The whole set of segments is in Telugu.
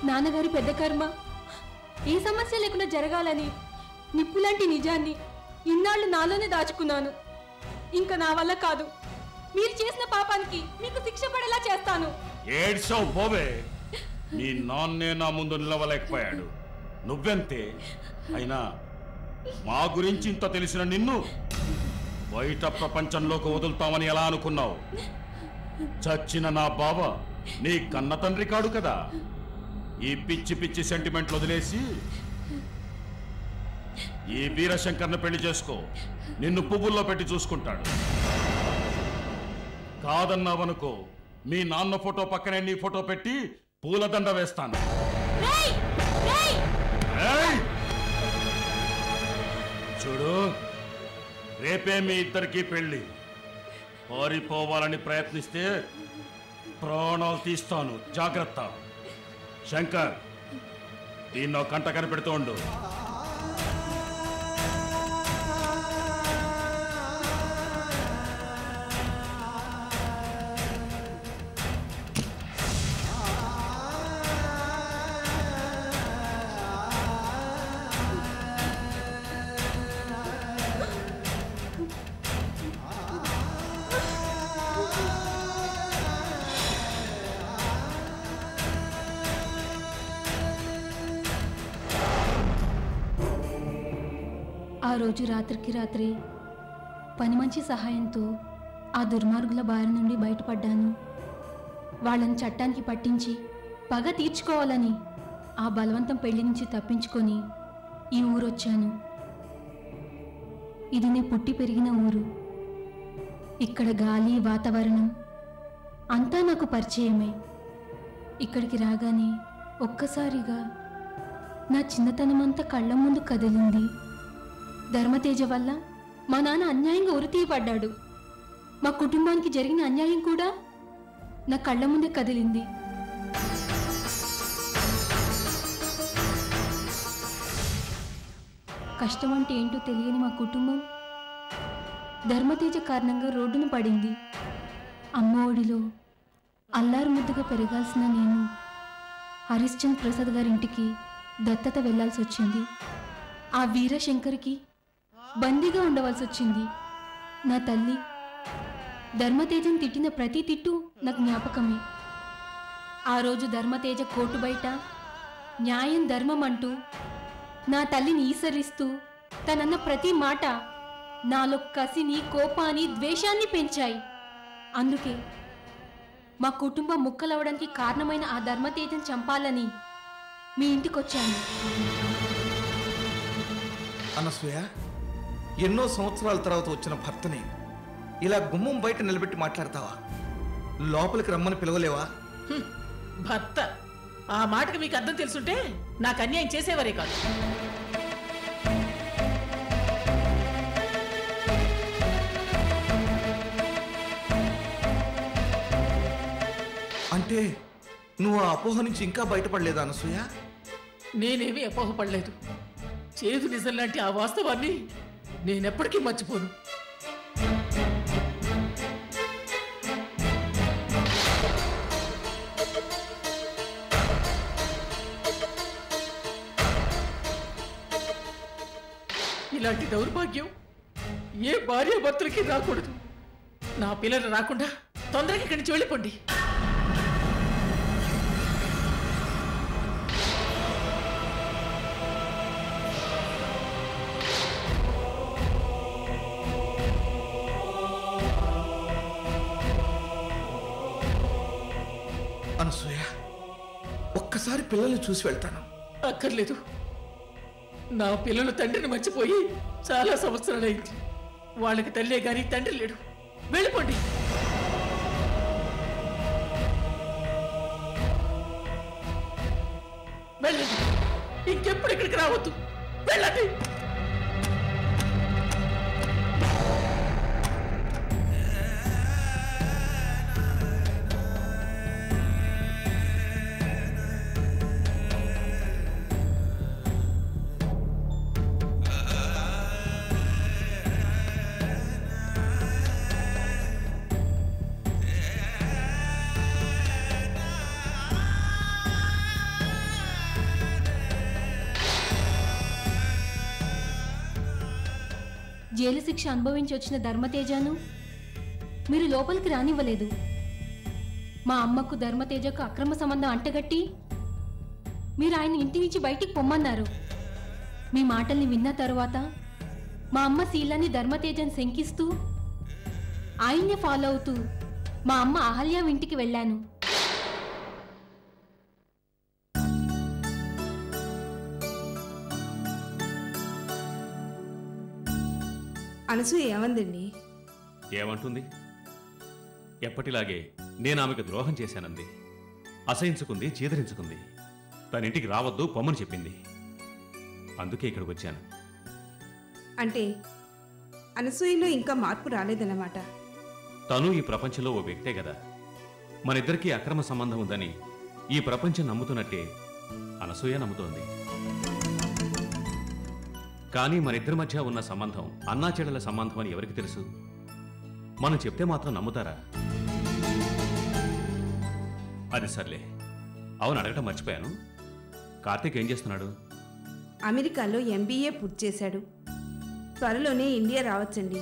నాన్నగారి పెద్ద కర్మ ఏ సమస్య లేకుండా జరగాలని నిప్పులాంటి నిజాన్ని ఇన్నాళ్ళు నాలోనే దాచుకున్నాను ఇంకా నా వల్ల కాదు మీరు చేసిన పాపానికి మీకు శిక్ష పడేలా చేస్తాను ఏడ్చావు పోవే నీ నాన్నే నా ముందు నిలవలేకపోయాడు నువ్వెంతే అయినా మా గురించి ఇంత తెలిసిన నిన్ను బయట ప్రపంచంలోకి వదులుతామని ఎలా అనుకున్నావు చచ్చిన నా బావ నీ కన్న తండ్రి కాడు కదా ఈ పిచ్చి పిచ్చి సెంటిమెంట్లు వదిలేసి ఈ వీరశంకర్ని పెళ్లి చేసుకో నిన్ను పువ్వుల్లో పెట్టి చూసుకుంటాడు కాదన్నావనుకో మీ నాన్న ఫోటో పక్కనే నీ ఫోటో పెట్టి పూలదండ వేస్తాను రేయ్! రేయ్! ఏయ్! చూడు రేపే మీ ఇద్దరికి పెళ్లి పారిపోవాలని ప్రయత్నిస్తే ప్రాణాలు తీస్తాను జాగ్రత్త శంకర్ దీన్నో కంట కనిపెడుతూ ఉండు ఆ రోజు రాత్రికి రాత్రి పని మంచి సహాయంతో ఆ దుర్మార్గుల బారి నుండి బయటపడ్డాను వాళ్ళని చట్టానికి పట్టించి పగ తీర్చుకోవాలని ఆ బలవంతం పెళ్లి నుంచి తప్పించుకొని ఈ ఊరొచ్చాను ఇది నీ పుట్టి పెరిగిన ఊరు ఇక్కడ గాలి వాతావరణం అంతా నాకు పరిచయమే ఇక్కడికి రాగానే ఒక్కసారిగా నా చిన్నతనమంతా కళ్ళ ముందు కదిలింది ధర్మతేజ వల్ల మా నాన్న అన్యాయంగా ఉరితీయబడ్డాడు మా కుటుంబానికి జరిగిన అన్యాయం కూడా నా కళ్ళ ముందే కదిలింది కష్టం అంటే ఏంటో తెలియని మా కుటుంబం ధర్మతేజ కారణంగా రోడ్డున పడింది అమ్మ ఒడిలో అల్లారు ముద్దుగా పెరగాల్సిన నేను హరిశ్చంద్ ప్రసాద్ గారింటికి దత్తత వెళ్లాల్సి వచ్చింది ఆ వీరశంకర్కి బందీగా ఉండవలసి వచ్చింది నా తల్లి ధర్మతేజం తిట్టిన ప్రతి తిట్టు నాకు జ్ఞాపకమే ఆ రోజు ధర్మతేజ కోర్టు బయట న్యాయం ధర్మం అంటూ నా తల్లిని ఈసరిస్తూ తనన్న ప్రతి మాట నాలో కసిని కోపాన్ని ద్వేషాన్ని పెంచాయి అందుకే మా కుటుంబం ముక్కలవడానికి కారణమైన ఆ ధర్మతేజం చంపాలని మీ ఇంటికొచ్చాను అనసూయ ఎన్నో సంవత్సరాల తర్వాత వచ్చిన భర్తని ఇలా గుమ్మం బయట నిలబెట్టి మాట్లాడతావా లోపలికి రమ్మని పిలవలేవా హ్మ్, భర్త ఆ మాటకు మీకు అర్థం తెలుసుంటే నాకు అన్యాయం చేసేవారే కాదు అంటే నువ్వు ఆ అపోహ నుంచి ఇంకా బయటపడలేదా అనసూయ నేనేమీ అపోహపడలేదు చేదు నిజం లాంటి ఆ వాస్తవాన్ని నేనెప్పటికీ మర్చిపోను ఇలాంటి దౌర్భాగ్యం ఏ భార్యాభర్తలకి రాకూడదు నా పిల్లలు రాకుండా తొందరగా ఇక్కడి నుంచి వెళ్ళిపోండి అనసూయ ఒక్కసారి పిల్లల్ని చూసి వెళ్తాను అక్కర్లేదు నా పిల్లలు తండ్రిని మర్చిపోయి చాలా సంవత్సరాలైంది వాళ్ళకి తల్లే గాని తండ్రి లేడు వెళ్ళిపోండి వెళ్ళండి ఇంకెప్పుడు ఇక్కడికి రావద్దు వెళ్ళండి జైలు శిక్ష అనుభవించి వచ్చిన ధర్మతేజను మీరు లోపలికి రానివ్వలేదు మా అమ్మకు ధర్మతేజకు అక్రమ సంబంధం అంటగట్టి మీరు ఆయన ఇంటి నుంచి బయటికి పొమ్మన్నారు మీ మాటల్ని విన్న తరువాత మా అమ్మ శీలాన్ని ధర్మతేజని శంకిస్తూ ఆయన్నే ఫాలో అవుతూ మా అమ్మ అహల్య ఇంటికి వెళ్ళాను అనసూయ ఏమందండి ఏమంటుంది ఎప్పటిలాగే నేను ఆమెకు ద్రోహం చేశానంది అసహించుకుంది చీదరించుకుంది తన ఇంటికి రావద్దు పొమ్మని చెప్పింది అందుకే ఇక్కడికి వచ్చాను అంటే అనసూయలో ఇంకా మార్పు రాలేదన్నమాట తను ఈ ప్రపంచంలో ఓ వ్యక్తే కదా మన ఇద్దరికీ అక్రమ సంబంధం ఉందని ఈ ప్రపంచం నమ్ముతున్నట్టే అనసూయ నమ్ముతోంది కానీ మన ఇద్దరి మధ్య ఉన్న సంబంధం అన్నా చెడల సంబంధం అని ఎవరికి తెలుసు మనం చెప్తే మాత్రం నమ్ముతారా అది సర్లే అవును అడగటం మర్చిపోయాను కార్తీక్ ఏం చేస్తున్నాడు అమెరికాలో ఎంబీఏ పూర్తి చేశాడు త్వరలోనే ఇండియా రావచ్చండి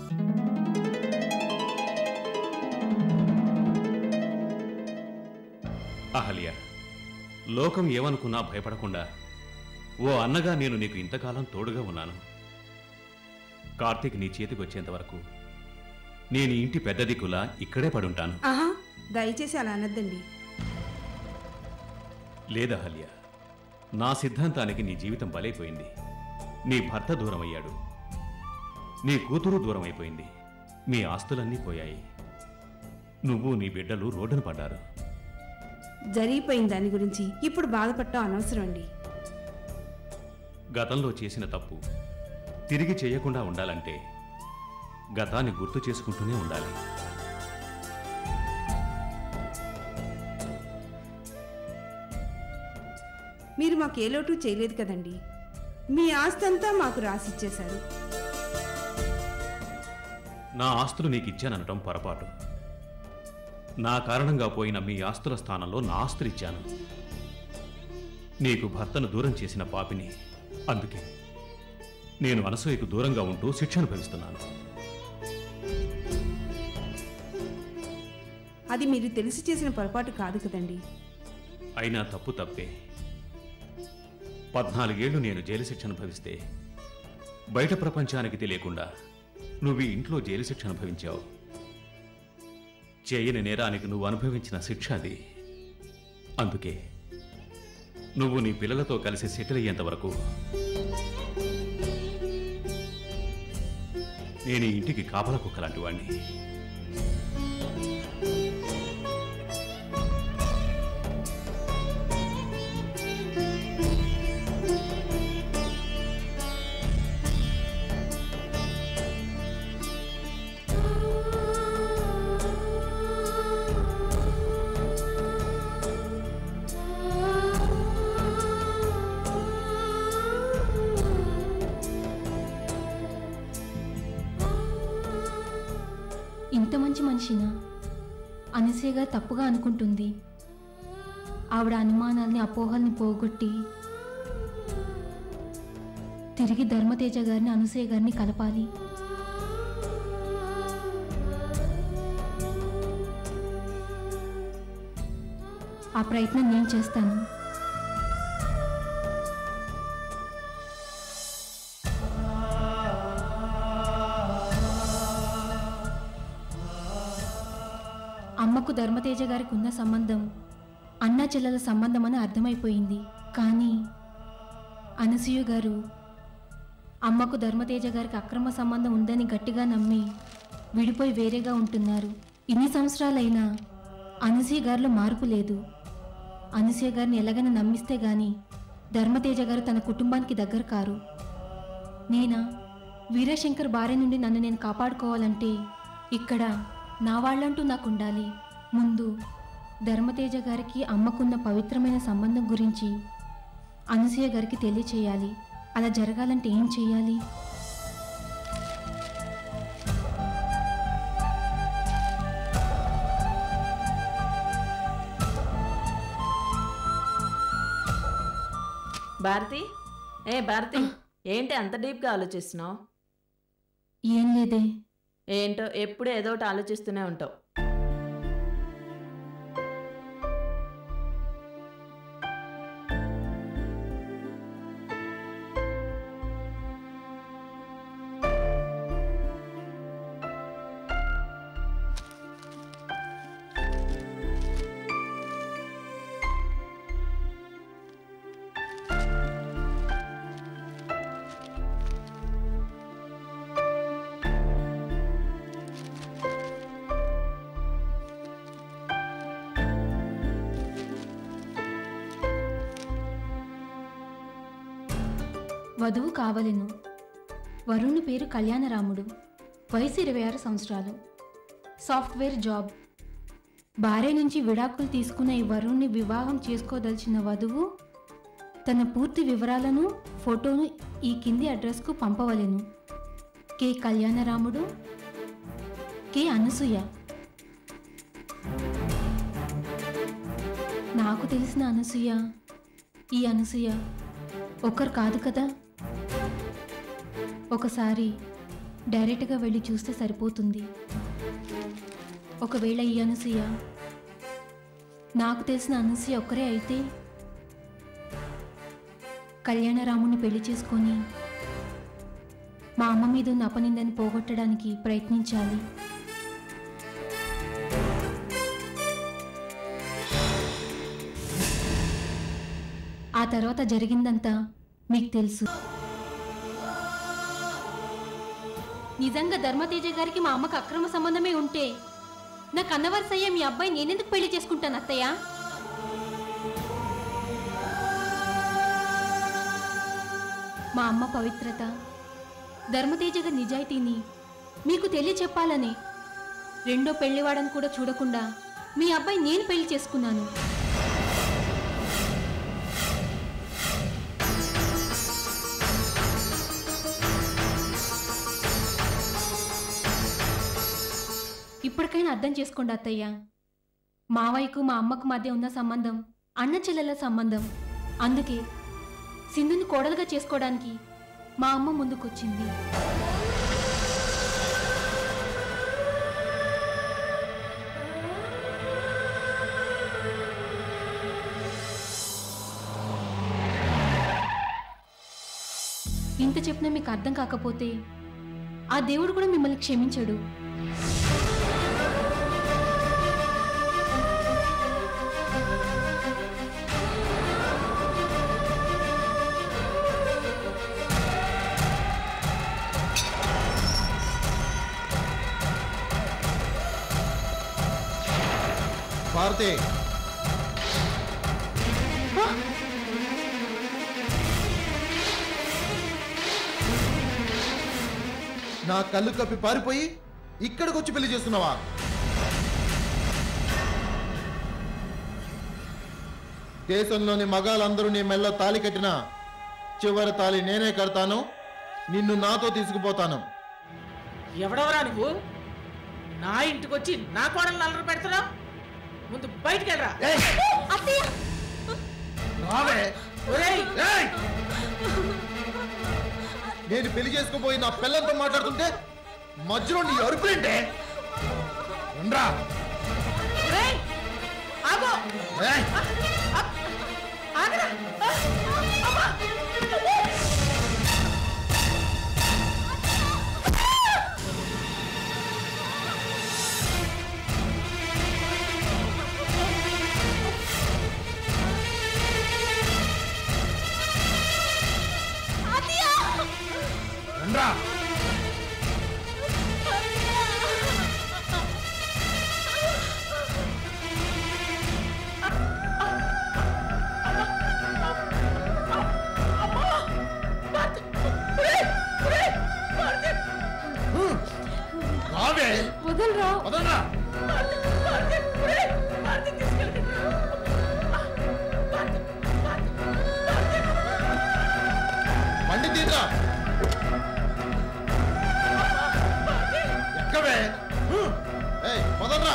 అహల్య లోకం ఏమనుకున్నా భయపడకుండా ఓ అన్నగా నేను నీకు ఇంతకాలం తోడుగా ఉన్నాను కార్తీక్ నీ చేతికి వచ్చేంత వరకు నేను ఈ ఇంటి పెద్ద దిక్కులా ఇక్కడే పడుంటాను ఆహా దయచేసి అలా అనద్దండి లేదా అహల్య నా సిద్ధాంతానికి నీ జీవితం బలైపోయింది నీ భర్త దూరమయ్యాడు నీ కూతురు దూరమైపోయింది మీ ఆస్తులన్నీ పోయాయి నువ్వు నీ బిడ్డలు రోడ్డున పడ్డారు జరిగిపోయిన దాని గురించి ఇప్పుడు బాధపడటం అనవసరం అండి గతంలో చేసిన తప్పు తిరిగి చేయకుండా ఉండాలంటే గతాన్ని గుర్తు చేసుకుంటూనే ఉండాలి మీరు మాకు ఏ లోటు చేయలేదు కదండి మీ ఆస్తంతా మాకు రాసిచ్చేశారు నా ఆస్తులు నీకు ఇచ్చాననటం పొరపాటు నా కారణంగా పోయిన మీ ఆస్తుల స్థానంలో నా ఆస్తులు ఇచ్చాను నీకు భర్తను దూరం చేసిన పాపిని అందుకే నేను అనసూయకు దూరంగా ఉంటూ శిక్ష అనుభవిస్తున్నాను అది మీరు తెలిసి చేసిన పొరపాటు కాదు కదండి అయినా తప్పు తప్పే పద్నాలుగేళ్లు నేను జైలు శిక్ష అనుభవిస్తే బయట ప్రపంచానికి తెలియకుండా నువ్వు ఈ ఇంట్లో జైలు శిక్ష అనుభవించావు చేయని నేరానికి నువ్వు అనుభవించిన శిక్ష అది అందుకే నువ్వు నీ పిల్లలతో కలిసి సెటిల్ అయ్యేంత వరకు నేను ఈ ఇంటికి కాపల కుక్కలాంటి వాణ్ణి ఇంత మంచి మనిషినా అనసూయగా తప్పుగా అనుకుంటుంది ఆవిడ అనుమానాల్ని అపోహల్ని పోగొట్టి తిరిగి ధర్మతేజ గారిని అనసూయ గారిని కలపాలి ఆ ప్రయత్నం నేను చేస్తాను అమ్మకు ధర్మతేజ గారికి ఉన్న సంబంధం అన్నా చెల్లెల సంబంధం అని అర్థమైపోయింది కానీ అనసూయ గారు అమ్మకు ధర్మతేజ గారికి అక్రమ సంబంధం ఉందని గట్టిగా నమ్మి విడిపోయి వేరేగా ఉంటున్నారు ఇన్ని సంవత్సరాలైనా అనసూయ గారిలో మార్పు లేదు అనసూయ గారిని ఎలాగైనా నమ్మిస్తే గాని ధర్మతేజ గారు తన కుటుంబానికి దగ్గర కారు నేనా వీరశంకర్ భార్య నుండి నన్ను నేను కాపాడుకోవాలంటే ఇక్కడ నా వాళ్ళంటూ నాకు ఉండాలి ముందు ధర్మతేజ గారికి అమ్మకున్న పవిత్రమైన సంబంధం గురించి అనసూయ గారికి తెలియచేయాలి అలా జరగాలంటే ఏం చేయాలి భారతి ఏ భారతి ఏంటి అంత డీప్గా ఆలోచిస్తున్నావు ఏం లేదే ఏంటో ఎప్పుడు ఏదో ఒకటి ఆలోచిస్తూనే ఉంటావు వధువు కావలెను వరుణి పేరు కళ్యాణరాముడు వయసు ఇరవై ఆరు సంవత్సరాలు సాఫ్ట్వేర్ జాబ్ భార్య నుంచి విడాకులు తీసుకున్న ఈ వరుణ్ణి వివాహం చేసుకోదలిచిన వధువు తన పూర్తి వివరాలను ఫోటోను ఈ కింది అడ్రస్కు పంపవలెను కె కళ్యాణరాముడు కె అనసూయ నాకు తెలిసిన అనసూయ ఈ అనసూయ ఒక్కరు కాదు కదా ఒకసారి డైరెక్ట్గా వెళ్ళి చూస్తే సరిపోతుంది ఒకవేళ ఈ అనసూయ నాకు తెలిసిన అనసూయ ఒక్కరే అయితే కళ్యాణరాముని పెళ్లి చేసుకొని మా అమ్మ మీద ఉన్న అపనిందని పోగొట్టడానికి ప్రయత్నించాలి ఆ తర్వాత జరిగిందంతా మీకు తెలుసు నిజంగా ధర్మతేజ గారికి మా అమ్మకు అక్రమ సంబంధమే ఉంటే నా కన్నవరసయ్య మీ అబ్బాయి నేనెందుకు పెళ్లి చేసుకుంటాను అత్తయ్య మా అమ్మ పవిత్రత ధర్మతేజ గారి నిజాయితీని మీకు తెలియచెప్పాలని రెండో పెళ్లివాడని కూడా చూడకుండా మీ అబ్బాయి నేను పెళ్లి చేసుకున్నాను ఇప్పటికైనా అర్థం చేసుకోండి అత్తయ్య మావయ్యకు మా అమ్మకు మధ్య ఉన్న సంబంధం అన్న చెల్లెల సంబంధం అందుకే సింధుని కోడలుగా చేసుకోవడానికి మా అమ్మ ముందుకొచ్చింది ఇంత చెప్పినా మీకు అర్థం కాకపోతే ఆ దేవుడు కూడా మిమ్మల్ని క్షమించడు భారతి నా కళ్ళు కప్పి పారిపోయి ఇక్కడికి వచ్చి పెళ్లి చేస్తున్నావా దేశంలోని మగాళ్ళందరూ నీ మెల్ల తాలి కట్టినా చివరి తాలి నేనే కడతాను నిన్ను నాతో తీసుకుపోతాను ఎవడెవరా నువ్వు నా ఇంటికి వచ్చి నా కోడలు నల్లరు పెడుతున్నావు ముందు బయటికి వెళ్ళరా రావే ఒరేయ్ ఏయ్! నేను పెళ్లి చేసుకోబోయి నా పిల్లలతో మాట్లాడుతుంటే మధ్యలో నీ అరుపులేంటే ఉండ్రా. ఒరేయ్ ఆగో ఏయ్! ఆగరా అమ్మా ఉండ్రా. హ్మ్. రావే వదలరా వదలరా బండి తీద్దా ఎక్కవే హ్మ్. ఏయ్ వదలరా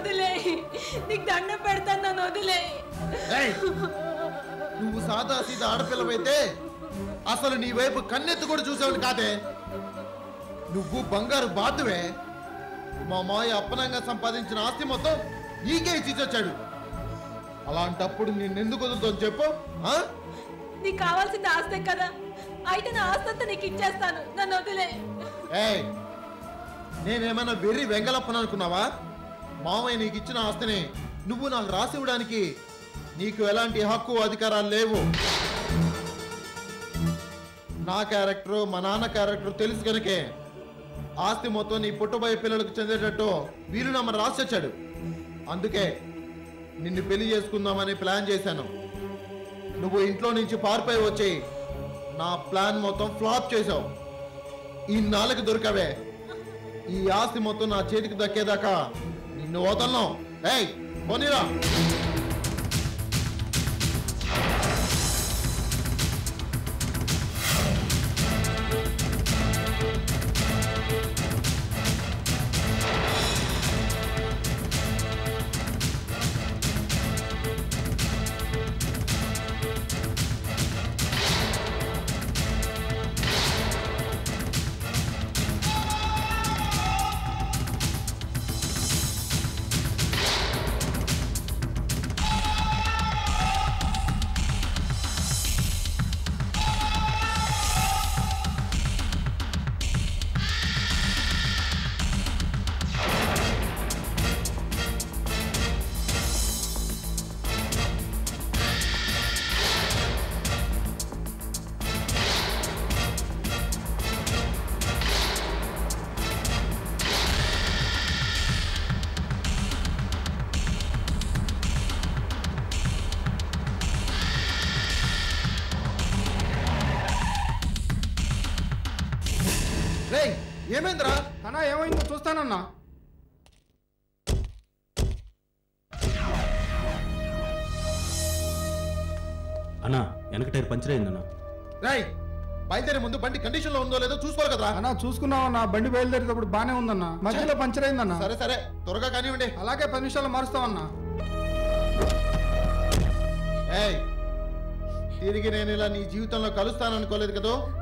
వదిలే నీకు దండం పెడతాను నన్ను వదిలే ఏయ్! నువ్వు సాదా సీదా ఆడపిల్లవైతే అసలు నీ వైపు కన్నెత్తి కూడా చూసేవాడు కాదే నువ్వు బంగారు బాతువే మా మాయ అప్పనంగా సంపాదించిన ఆస్తి మొత్తం నీకే ఇచ్చిచ్చొచ్చాడు అలాంటప్పుడు నిన్నెందుకు వదులుతాను చెప్పు ఆ? నీకు కావాల్సింది ఆస్తే కదా అయితే నా ఆస్తి అంతా నీకు ఇచ్చేస్తాను నన్ను వదిలే ఏయ్ నేనేమైనా వెర్రి వెంగలప్పని అనుకున్నావా మామయ్య నీకు ఇచ్చిన ఆస్తిని నువ్వు నాకు రాసి ఇవ్వడానికి నీకు ఎలాంటి హక్కు అధికారాలు లేవు నా క్యారెక్టర్ మా నాన్న క్యారెక్టర్ తెలుసు కనుకే ఆస్తి మొత్తం నీ పుట్టబోయే పిల్లలకు చెందేటట్టు వీలునామా రాసి వచ్చాడు అందుకే నిన్ను పెళ్లి చేసుకుందామని ప్లాన్ చేశాను నువ్వు ఇంట్లో నుంచి పారిపోయి వచ్చి నా ప్లాన్ మొత్తం ఫ్లాప్ చేసావు ఈ నాలుగు దొరకవే ఈ ఆస్తి మొత్తం నా చేతికి దక్కేదాకా నిన్ను వదలను ఏయ్ పోనీరా రేయ్ ఏమైందిరా అన్నా ఏమైందో చూస్తానన్నా అన్నా వెనక టైర్ పంచర్ అయిందన్నా రేయ్ బయలుదేరే ముందు బండి కండిషన్ లో ఉందో లేదో చూసుకోవాలి కదరా అన్నా చూసుకున్నావన్నా బండి బయలుదేరేటప్పుడు బానే ఉందన్నా మధ్యలో పంచర్ అయిందన్నా సరే సరే త్వరగా కానివ్వండి అలాగే పది నిమిషాలు మారుస్తామన్నా ఏయ్ తిరిగి నేను ఇలా నీ జీవితంలో కలుస్తాను అనుకోలేదు కదో